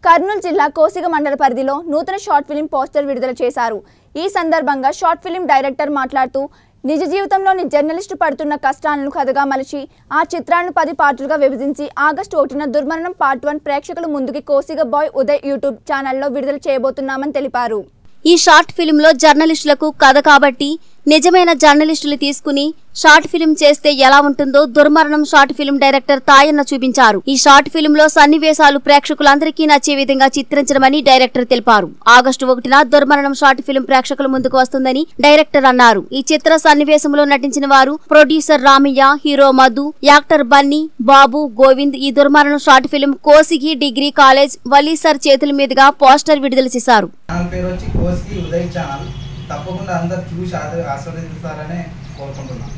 కర్నూలు జిల్లా కోసిగ మండల పరిధిలో నూతన షార్ట్ ఫిలిం పోస్టర్ విడుదల చేశారు ఈ సందర్భంగా షార్ట్ ఫిలిం డైరెక్టర్ మాట్లాడుతూ నిజ జీవితంలోని జర్నలిస్టు పడుతున్న కష్టాలను కథగా మలిచి ఆ చిత్రాలను పది పార్టులుగా విభజించి ఆగస్టు ఒకటిన దుర్మరణం పార్ట్ వన్ ప్రేక్షకుల ముందుకి కోసిగ బాయ్ ఉదయ్ యూట్యూబ్ ఛానల్లో విడుదల చేయబోతున్నామని తెలిపారు ఈ షార్ట్ ఫిలింలో జర్నలిస్టులకు కథ కాబట్టి నిజమైన జర్నలిస్టులు తీసుకుని షార్ట్ ఫిలిం చేస్తే ఎలా ఉంటుందో దుర్మరణం షార్ట్ ఫిలిం డైరెక్టర్ తాయన్న చూపించారు ఈ షార్ట్ ఫిలింలో సన్నివేశాలు ప్రేక్షకులందరికీ నచ్చే విధంగా చిత్రించడమని డైరెక్టర్ తెలిపారు ఆగస్టు ఒకటిన దుర్మరణం షార్ట్ ఫిలిం ప్రేక్షకుల ముందుకు వస్తుందని డైరెక్టర్ అన్నారు ఈ చిత్ర సన్నివేశంలో నటించిన వారు producer Ramaiah hero Madhu actor Bunny Babu Govind ఈ దుర్మరణం short film Kosigi degree college వలీసర్ చేతుల మీదుగా పోస్టర్ విడుదల చేశారు ఛానల్ పేరు వచ్చి కోస్కి ఉదయ్ ఛానల్ తప్పకుండా అందరు చూసి ఆద- ఆస్వాదిస్తారని కోరుకుంటున్నాను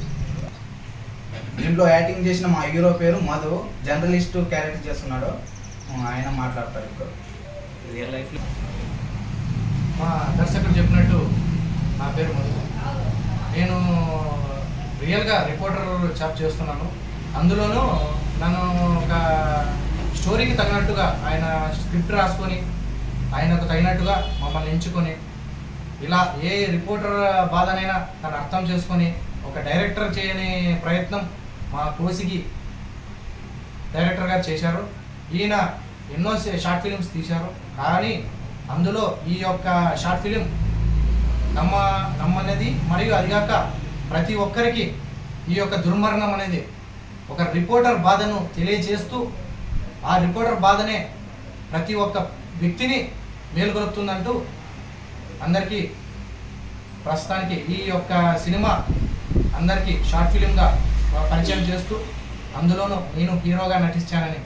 దీంట్లో యాక్టింగ్ చేసిన మా హీరో పేరు మధు జర్నలిస్ట్ క్యారెక్టర్ చేస్తున్నాడు ఆయన మాట్లాడతారు ఇప్పుడు రియల్ లైఫ్ మా దర్శకుడు చెప్పినట్టు నా పేరు మధు నేను రియల్గా రిపోర్టర్ జాబ్ చేస్తున్నాను అందులోనూ నన్ను ఒక స్టోరీకి తగినట్టుగా ఆయన స్క్రిప్ట్ రాసుకొని ఆయనకు తగినట్టుగా మమ్మల్ని ఎంచుకొని ఇలా ఏ రిపోర్టర్ బాధనైనా తను అర్థం చేసుకొని ఒక డైరెక్టర్ చేయని ప్రయత్నం మా కోసికి డైరెక్టర్ గారు చేశారు ఈయన ఎన్నో షార్ట్ ఫిలిమ్స్ తీశారు కానీ అందులో ఈ యొక్క షార్ట్ ఫిలిం నమ్మ నమ్మనేది మరియు అదిగాక ప్రతి ఒక్కరికి ఈ యొక్క దుర్మరణం అనేది ఒక రిపోర్టర్ బాధను తెలియజేస్తూ ఆ రిపోర్టర్ బాధనే ప్రతి ఒక్క వ్యక్తిని మేలుకొలుపుతుందంటూ అందరికీ ప్రస్తుతానికి ఈ యొక్క సినిమా అందరికీ షార్ట్ ఫిలింగా పరిచయం చేస్తూ అందులోనూ నేను హీరోగా నటించానని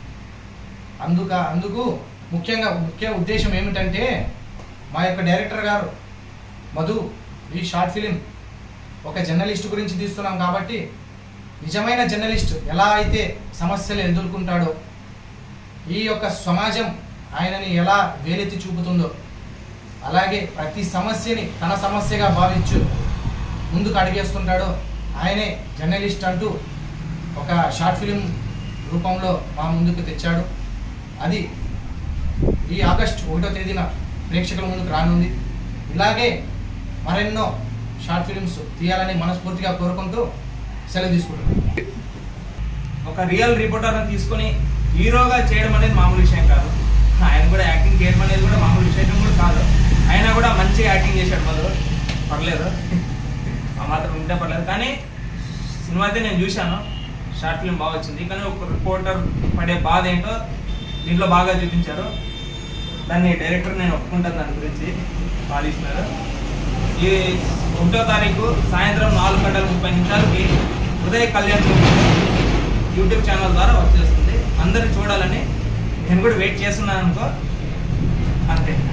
అందుక అందుకు ముఖ్యంగా ముఖ్య ఉద్దేశం ఏమిటంటే మా యొక్క డైరెక్టర్ గారు మధు ఈ షార్ట్ ఫిలిం ఒక జర్నలిస్ట్ గురించి తీస్తున్నాం కాబట్టి నిజమైన జర్నలిస్ట్ ఎలా అయితే సమస్యలు ఎదుర్కొంటాడో ఈ యొక్క సమాజం ఆయనని ఎలా వేలెత్తి చూపుతుందో అలాగే ప్రతి సమస్యని తన సమస్యగా భావించు ముందుకు అడిగేస్తుంటాడో ఆయనే జర్నలిస్ట్ అంటూ ఒక షార్ట్ ఫిలిం రూపంలో మా ముందుకు తెచ్చాడు అది ఈ ఆగస్ట్ ఒకటో తేదీన ప్రేక్షకుల ముందుకు రానుంది ఇలాగే మరెన్నో షార్ట్ ఫిలిమ్స్ తీయాలని మనస్ఫూర్తిగా కోరుకుంటూ సెలవు తీసుకుంటున్నాను ఒక రియల్ రిపోర్టర్ని తీసుకొని హీరోగా చేయడం అనేది మామూలు విషయం కాదు ఆయన కూడా యాక్టింగ్ చేయడం అనేది కూడా మామూలు విషయం కూడా కాదు ఆయన కూడా మంచిగా యాక్టింగ్ చేశాడు మొదలు పర్లేదు ఆ మాత్రం ఉంటే పర్లేదు కానీ సినిమా అయితే నేను చూశాను షార్ట్ ఫిల్మ్ బాగా వచ్చింది కానీ ఒక రిపోర్టర్ పడే బాధ ఏంటో దీంట్లో బాగా చూపించారు దాన్ని డైరెక్టర్ నేను ఒప్పుకుంటాను దాని గురించి బాధిస్తున్నారు ఈ ఒకటో తారీఖు సాయంత్రం నాలుగు గంటల ముప్పై నిమిషాలకి ఉదయ్ కళ్యాణ్ యూట్యూబ్ ఛానల్ ద్వారా వచ్చేస్తుంది అందరూ చూడాలని నేను కూడా వెయిట్ చేస్తున్నాను అనుకో అంతే